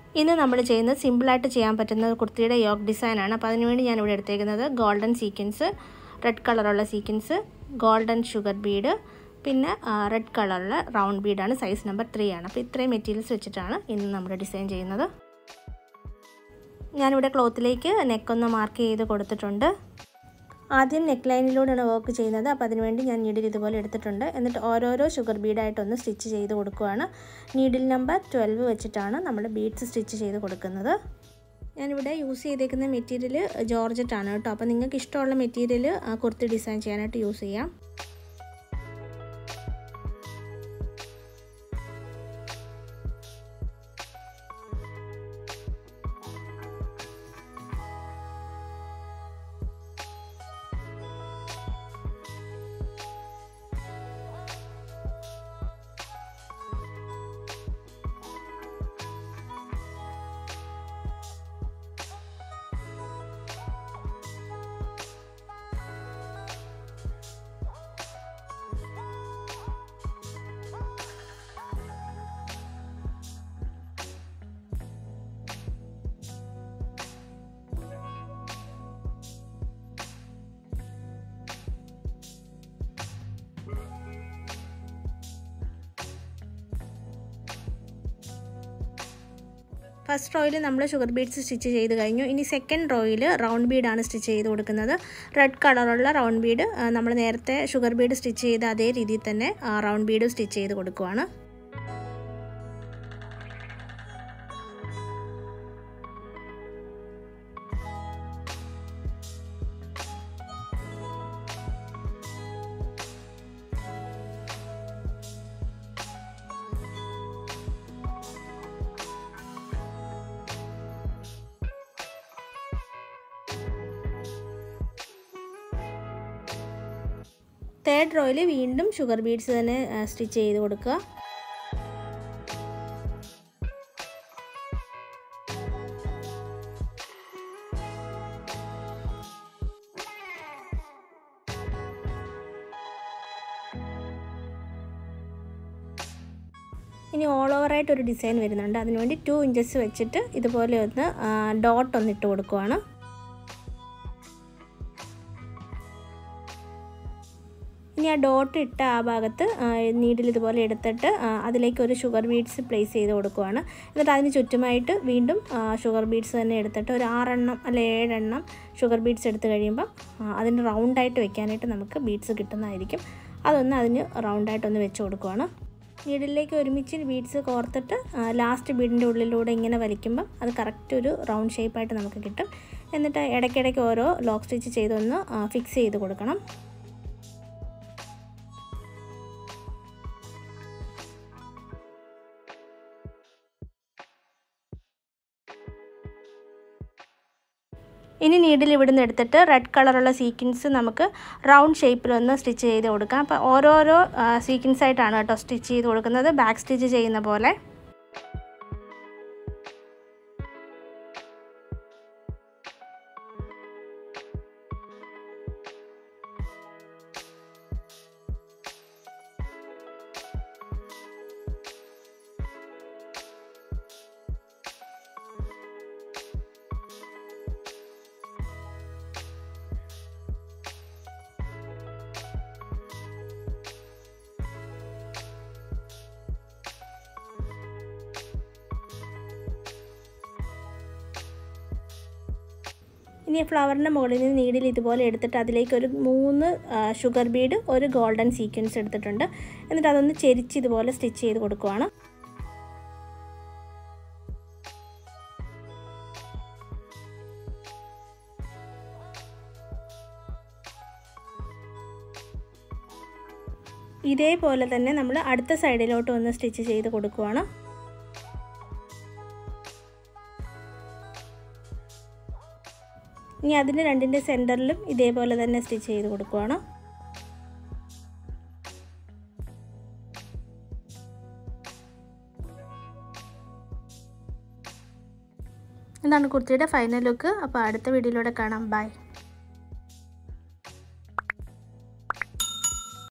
ഇന്ന് നമ്മൾ ചെയ്യുന്നത് സിമ്പിളായിട്ട് ചെയ്യാൻ പറ്റുന്ന കുർത്തിയുടെ യോഗ് ഡിസൈനാണ് അപ്പോൾ അതിനുവേണ്ടി ഞാൻ ഇവിടെ എടുത്തേക്കുന്നത് ഗോൾഡൻ സീക്വൻസ് റെഡ് കളറുള്ള സീക്വൻസ് ഗോൾഡൻ ഷുഗർ ബീഡ് പിന്നെ റെഡ് കളറുള്ള റൗണ്ട് ബീഡാണ് സൈസ് നമ്പർ ത്രീ ആണ് അപ്പോൾ ഇത്രയും മെറ്റീരിയൽസ് വെച്ചിട്ടാണ് ഇന്ന് നമ്മൾ ഡിസൈൻ ചെയ്യുന്നത് ഞാനിവിടെ ക്ലോത്തിലേക്ക് നെക്കൊന്ന് മാർക്ക് ചെയ്ത് കൊടുത്തിട്ടുണ്ട് ആദ്യം നെക്ക് ലൈനിലൂടെയാണ് വർക്ക് ചെയ്യുന്നത് അപ്പോൾ അതിനുവേണ്ടി ഞാൻ നീഡിൽ ഇതുപോലെ എടുത്തിട്ടുണ്ട് എന്നിട്ട് ഓരോരോ ഷുഗർ ബീഡായിട്ടൊന്ന് സ്റ്റിച്ച് ചെയ്ത് കൊടുക്കുകയാണ് നീഡിൽ നമ്പർ ട്വൽവ് വെച്ചിട്ടാണ് നമ്മൾ ബീഡ്സ് സ്റ്റിച്ച് ചെയ്ത് കൊടുക്കുന്നത് ഞാനിവിടെ യൂസ് ചെയ്തേക്കുന്ന മെറ്റീരിയൽ ജോർജറ്റാണ് കേട്ടോ അപ്പോൾ നിങ്ങൾക്ക് ഇഷ്ടമുള്ള മെറ്റീരിയൽ കുർത്തി ഡിസൈൻ ചെയ്യാനായിട്ട് യൂസ് ചെയ്യാം ഫസ്റ്റ് റോയിൽ നമ്മൾ ഷുഗർ ബീഡ്സ് സ്റ്റിച്ച് ചെയ്ത് കഴിഞ്ഞു ഇനി സെക്കൻഡ് റോയിൽ റൗണ്ട് ബീഡാണ് സ്റ്റിച്ച് ചെയ്ത് കൊടുക്കുന്നത് റെഡ് കളറുള്ള റൗണ്ട് ബീഡ് നമ്മൾ നേരത്തെ ഷുഗർ ബീഡ് സ്റ്റിച്ച് ചെയ്ത അതേ രീതിയിൽ തന്നെ റൗണ്ട് ബീഡ് സ്റ്റിച്ച് ചെയ്ത് കൊടുക്കുവാണ് തേർഡ് റോയിൽ വീണ്ടും ഷുഗർ ബീഡ്സ് തന്നെ സ്റ്റിച്ച് ചെയ്ത് കൊടുക്കുക ഇനി ഓൾ ഓവറായിട്ട് ഒരു ഡിസൈൻ വരുന്നുണ്ട് അതിനുവേണ്ടി ടു ഇഞ്ചസ് വെച്ചിട്ട് ഇതുപോലെ ഒന്ന് ഡോട്ട് ഒന്ന് ഇട്ട് കൊടുക്കുവാണ് ഇനി ആ ഡോട്ട് ഇട്ട ആ ഭാഗത്ത് നീഡിൽ ഇതുപോലെ എടുത്തിട്ട് അതിലേക്ക് ഒരു ഷുഗർ ബീഡ്സ് പ്ലേസ് ചെയ്ത് കൊടുക്കുവാണ് എന്നിട്ട് അതിന് ചുറ്റുമായിട്ട് വീണ്ടും ഷുഗർ ബീഡ്സ് തന്നെ എടുത്തിട്ട് ഒരു ആറെണ്ണം അല്ലെ ഏഴെണ്ണം ഷുഗർ ബീഡ്സ് എടുത്ത് കഴിയുമ്പോൾ അതിന് റൗണ്ടായിട്ട് വെക്കാനായിട്ട് നമുക്ക് ബീഡ്സ് കിട്ടുന്നതായിരിക്കും അതൊന്ന് അതിന് റൗണ്ടായിട്ടൊന്ന് വെച്ച് കൊടുക്കുവാണ് നീഡിലേക്ക് ഒരുമിച്ച് ബീഡ്സ് കോർത്തിട്ട് ലാസ്റ്റ് ബീഡിൻ്റെ ഉള്ളിലൂടെ ഇങ്ങനെ വലിക്കുമ്പം അത് കറക്റ്റ് ഒരു റൗണ്ട് ഷേപ്പായിട്ട് നമുക്ക് കിട്ടും എന്നിട്ട് ഇടയ്ക്കിടയ്ക്ക് ഓരോ ലോക്ക് സ്റ്റിച്ച് ചെയ്തൊന്ന് ഫിക്സ് ചെയ്ത് കൊടുക്കണം ഇനി നീഡിൽ ഇവിടുന്ന് എടുത്തിട്ട് റെഡ് കളറുള്ള സീക്വൻസ് നമുക്ക് റൗണ്ട് ഷേപ്പിലൊന്ന് സ്റ്റിച്ച് ചെയ്ത് കൊടുക്കാം അപ്പോൾ ഓരോരോ സീക്വൻസ് ആയിട്ടാണ് കേട്ടോ സ്റ്റിച്ച് ചെയ്ത് കൊടുക്കുന്നത് ബാക്ക് സ്റ്റിച്ച് ചെയ്യുന്ന പോലെ ഇനി ഫ്ലവറിൻ്റെ മുകളിൽ നിന്ന് നീഡിൽ ഇതുപോലെ എടുത്തിട്ട് അതിലേക്ക് ഒരു മൂന്ന് ഷുഗർ ബീഡ് ഒരു ഗോൾഡൻ സീക്വൻസ് എടുത്തിട്ടുണ്ട് എന്നിട്ട് അതൊന്ന് ചെരിച്ച് ഇതുപോലെ സ്റ്റിച്ച് ചെയ്ത് കൊടുക്കുവാണ് ഇതേപോലെ തന്നെ നമ്മൾ അടുത്ത സൈഡിലോട്ട് ഒന്ന് സ്റ്റിച്ച് ചെയ്ത് കൊടുക്കുവാണ് ഇനി അതിൻ്റെ രണ്ടിൻ്റെ സെൻറ്ററിലും ഇതേപോലെ തന്നെ സ്റ്റിച്ച് ചെയ്ത് കൊടുക്കുവാണ് ഇതാണ് കുർത്തിയുടെ ഫൈനൽ ലുക്ക് അപ്പോൾ അടുത്ത വീഡിയോയിലൂടെ കാണാം ബൈ